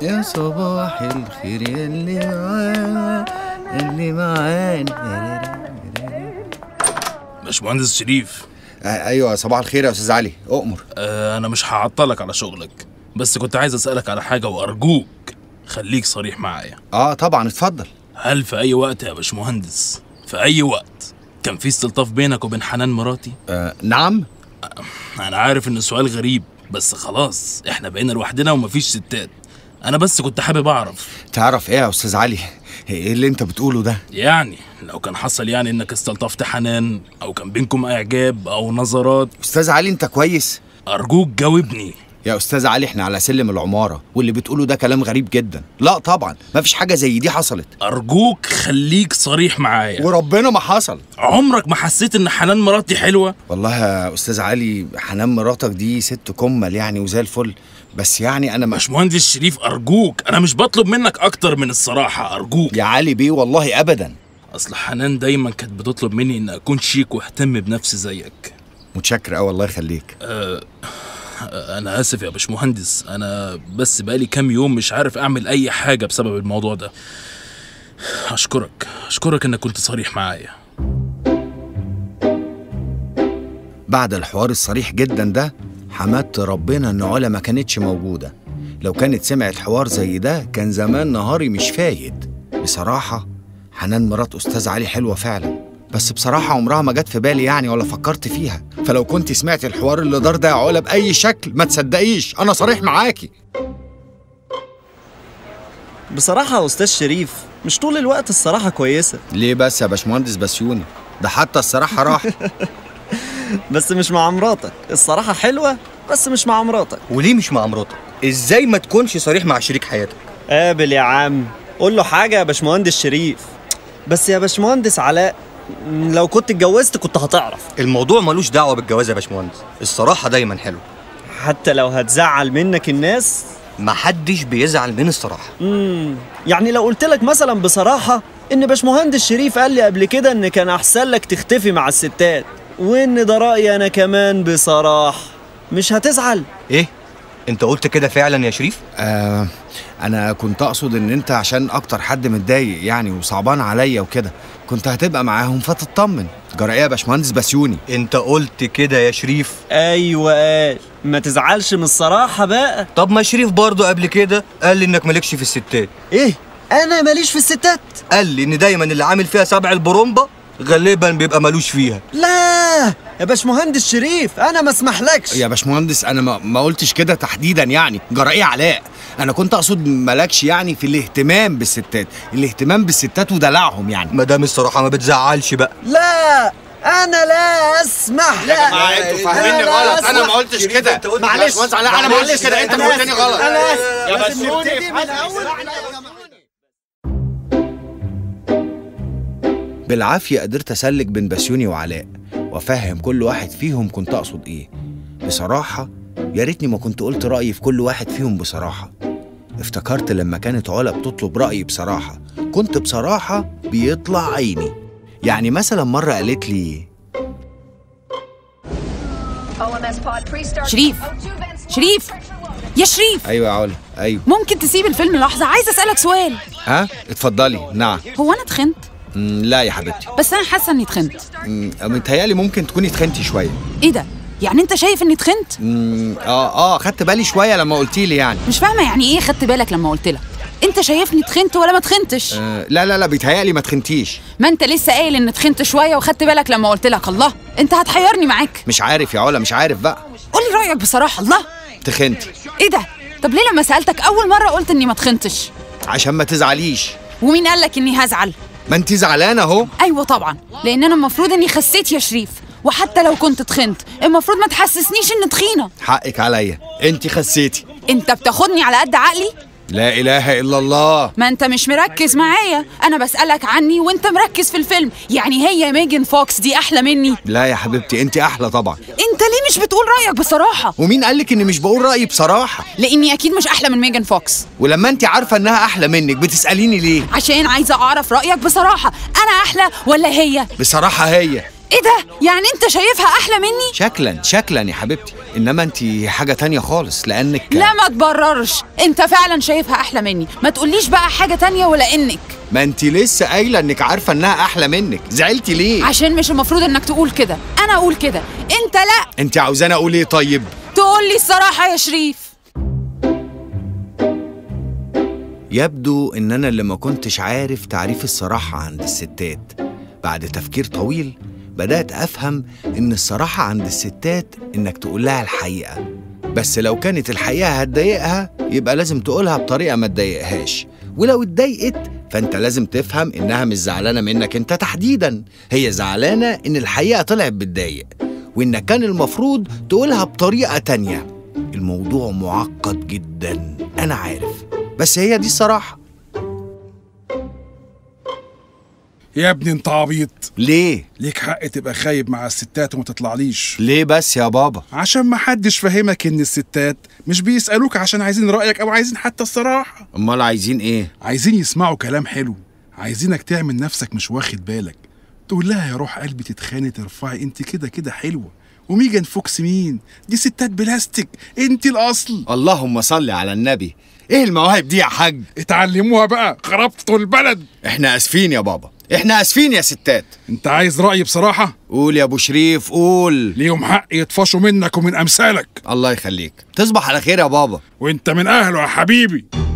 يا صباح الخير يا اللي معانا اللي معانا باشمهندس شريف آه ايوه صباح الخير يا استاذ علي اؤمر آه انا مش هعطلك على شغلك بس كنت عايز اسالك على حاجه وارجوك خليك صريح معايا اه طبعا اتفضل هل في اي وقت يا باشمهندس في اي وقت كان في استلطاف بينك وبين حنان مراتي آه نعم انا عارف ان السؤال غريب بس خلاص احنا بقينا لوحدنا ومفيش ستات انا بس كنت حابب اعرف تعرف ايه يا استاذ علي ايه اللي انت بتقوله ده يعني لو كان حصل يعني انك استلطفت حنان او كان بينكم اعجاب او نظرات استاذ علي انت كويس ارجوك جاوبني يا استاذ علي احنا على سلم العماره واللي بتقوله ده كلام غريب جدا لا طبعا مفيش حاجه زي دي حصلت ارجوك خليك صريح معايا وربنا ما حصل عمرك ما حسيت ان حنان مراتي حلوه والله يا استاذ علي حنان مراتك دي ست كمل يعني وزي الفل بس يعني انا مش باشمهندس شريف ارجوك انا مش بطلب منك اكتر من الصراحه ارجوك يا علي بيه والله ابدا اصل حنان دايما كانت بتطلب مني ان اكون شيك واهتم بنفسي زيك متشكر قوي الله يخليك أه انا اسف يا باشمهندس انا بس بقالي كام يوم مش عارف اعمل اي حاجه بسبب الموضوع ده اشكرك اشكرك انك كنت صريح معايا بعد الحوار الصريح جدا ده حمدت ربنا ان علا ما كانتش موجوده لو كانت سمعت حوار زي ده كان زمان نهاري مش فايت بصراحه حنان مرات استاذ علي حلوه فعلا بس بصراحة عمرها ما جت في بالي يعني ولا فكرت فيها فلو كنت سمعت الحوار اللي دار ده يا علا بأي شكل ما تصدقيش أنا صريح معاكي بصراحة يا أستاذ شريف مش طول الوقت الصراحة كويسة ليه بس يا باشمهندس بسيوني ده حتى الصراحة راح بس مش مع مراتك الصراحة حلوة بس مش مع مراتك وليه مش مع مراتك؟ ازاي ما تكونش صريح مع شريك حياتك؟ قابل يا عم قول له حاجة يا باشمهندس شريف بس يا باشمهندس علاء م، لو كنت اتجوزت كنت هتعرف الموضوع ملوش دعوه بالجواز يا باشمهندس الصراحه دايما حلو حتى لو هتزعل منك الناس محدش بيزعل من الصراحه مم. يعني لو قلت لك مثلا بصراحة إن باشمهندس شريف قال لي قبل كده إن كان أحسن لك تختفي مع الستات وإن ده رأيي أنا كمان بصراحة مش هتزعل ايه انت قلت كده فعلا يا شريف آه أنا كنت أقصد إن أنت عشان أكتر حد متضايق يعني وصعبان عليا وكده كنت هتبقى معاهم فتطمن جرى إيه يا باشمهندس بسيوني انت قلت كده يا شريف أيوة قال ما تزعلش من الصراحة بقى طب ما شريف برضه قبل كده قال لي انك مالكش في الستات إيه أنا ماليش في الستات قال لي ان دايما اللي عامل فيها سبع البرومبا غالبا بيبقى ملوش فيها لا يا باشمهندس شريف أنا ما اسمحلكش يا باشمهندس أنا ما, ما قلتش كده تحديدا يعني جرى إيه علاء أنا كنت أقصد مالكش يعني في الاهتمام بالستات الاهتمام بالستات ودلعهم يعني ما دام الصراحه ما بتزعلش بقى لا أنا لا أسمح لا أنا لا أسمح. قلتش كده معلش باشمهندس علاء أنا ما قلتش كده أنت اللي أنا قلتني آسف. غلط أنا آسف. يا لازم بسيوني نبتدي من الأول. بالعافية قدرت أسلك بين بسيوني وعلاء وأفهم كل واحد فيهم كنت أقصد إيه بصراحة يا ريتني ما كنت قلت رأيي في كل واحد فيهم بصراحة افتكرت لما كانت علا بتطلب رأيي بصراحة كنت بصراحة بيطلع عيني يعني مثلا مرة قالت لي شريف شريف يا شريف أيوة يا علا أيوة ممكن تسيب الفيلم لحظة عايزة أسألك سؤال ها اتفضلي نعم هو أنا اتخنت مم، لا يا حبيبتي بس أنا حاسة إني اتخنت مم، متهيألي ممكن تكوني تخنتي شوية إيه ده يعني أنت شايف إني اتخنت مم، اه اه خدت بالي شوية لما قلتي لي يعني مش فاهمة يعني إيه خدت بالك لما قلت لك أنت شايفني اتخنت ولا ما اتخنتش آه لا لا لا بيتهيألي ما تخنتيش ما أنت لسه قايل إن اتخنت شوية وخدت بالك لما قلت لك الله أنت هتحيرني معاك مش عارف يا علا مش عارف بقى قولي رأيك بصراحة الله تخنتي إيه ده طب ليه لما سألتك أول مرة قلت إني ما اتخنتش عشان ما تزعليش ومين قال لك إني هزعل ما انت زعلانه اهو ايوه طبعا لان انا المفروض اني خسيت يا شريف وحتى لو كنت تخنت المفروض ما تحسسنيش اني تخينه حقك عليا انت خسيتي انت بتاخدني على قد عقلي لا اله الا الله ما انت مش مركز معايا انا بسالك عني وانت مركز في الفيلم يعني هي ميجن فوكس دي احلى مني لا يا حبيبتي انت احلى طبعا انت ليه مش بتقول رايك بصراحه ومين قالك اني مش بقول رايي بصراحه لاني اكيد مش احلى من ميجن فوكس ولما انت عارفه انها احلى منك بتساليني ليه عشان عايزه اعرف رايك بصراحه انا احلى ولا هي بصراحه هي ايه ده يعني انت شايفها احلى مني شكلا شكلا يا حبيبتي انما انت حاجه تانية خالص لانك لا ما تبررش انت فعلا شايفها احلى مني ما تقوليش بقى حاجه تانية ولا انك ما انت لسه قايله انك عارفه انها احلى منك زعلتي ليه عشان مش المفروض انك تقول كده انا اقول كده انت لا انت عاوزاني اقول ايه طيب تقول لي الصراحه يا شريف يبدو ان انا اللي ما كنتش عارف تعريف الصراحه عند الستات بعد تفكير طويل بدات افهم ان الصراحه عند الستات انك تقول لها الحقيقه بس لو كانت الحقيقه هتضايقها يبقى لازم تقولها بطريقه ما تضايقهاش ولو اتضايقت فانت لازم تفهم انها مش زعلانه منك انت تحديدا هي زعلانه ان الحقيقه طلعت بتضايق وانك كان المفروض تقولها بطريقه تانية الموضوع معقد جدا انا عارف بس هي دي الصراحه يا ابني انت عبيط ليه ليك حق تبقى خايب مع الستات وما تطلعليش ليه بس يا بابا عشان ما حدش فاهمك ان الستات مش بيسألوك عشان عايزين رأيك او عايزين حتى الصراحة امال عايزين ايه عايزين يسمعوا كلام حلو عايزينك تعمل نفسك مش واخد بالك تقول لها يا روح قلبي تتخاني ترفعي انت كده كده حلوة وميجان فوكس مين دي ستات بلاستيك انت الاصل اللهم صل على النبي ايه المواهب دي يا حاج اتعلموها بقى خربتوا البلد احنا اسفين يا بابا احنا اسفين يا ستات انت عايز رأي بصراحة قول يا ابو شريف قول ليهم حق يطفشوا منك ومن امثالك الله يخليك تصبح على خير يا بابا وانت من اهله يا حبيبي